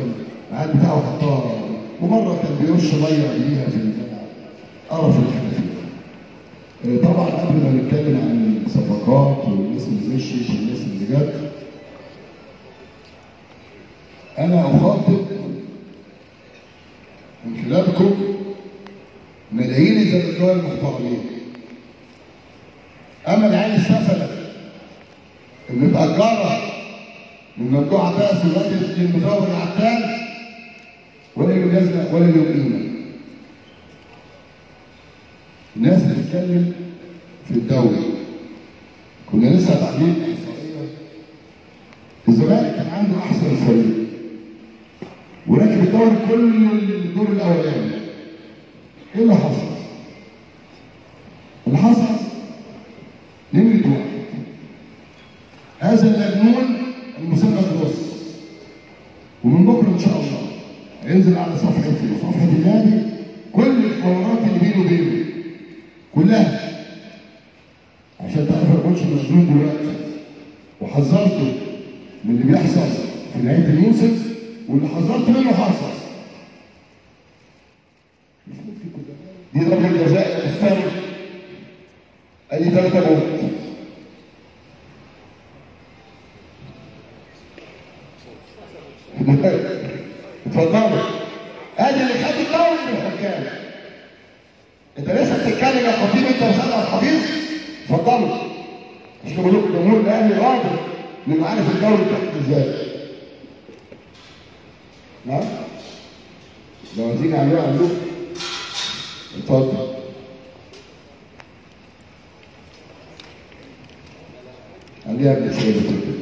كان العيال بتاعه حطها ومره كان بيرش ميه بيها في قرف اللي احنا فيه. آه، طبعا قبل ما نتكلم عن الصفقات والناس اللي مشيت والناس اللي جت انا اخاطب من خلالكم ملايين الزملكاويه المحترمين اما العيال السفله اللي متأجرة من ممدوح عباس ولاد المزور العتال ولا له لازمه ولا له قيمه الناس بتتكلم في الدوري كنا لسه عاملين احصائيه الزمالك كان عنده احسن فريق وركب الدوري كل الدور الاولاني ايه اللي حصل؟ اللي حصل نمرة واحد هذا المجنون المسمى بروس ومن بكره ان شاء الله هينزل على صفحه صفحه النادي كل الحوارات اللي بينه وبينه كلها عشان تعرف ما اقولش مجنون دلوقتي وحذرته من اللي بيحصل في نهايه الموسم واللي حذرت منه حصل دي ضربه جزاء تستاهل اي ثلاثه جول اتفضلوا ادي اللي خد الدوري من الحكام انت لسه بتتكلم يا خطيب انت وسيد عبد الحفيظ اتفضلوا مش بقول لكم جمهور الاهلي راضي انه عارف الدوري بتاعته ازاي نعم لو عايزين يعملوها عملوها اتفضل عليها ابن سيدة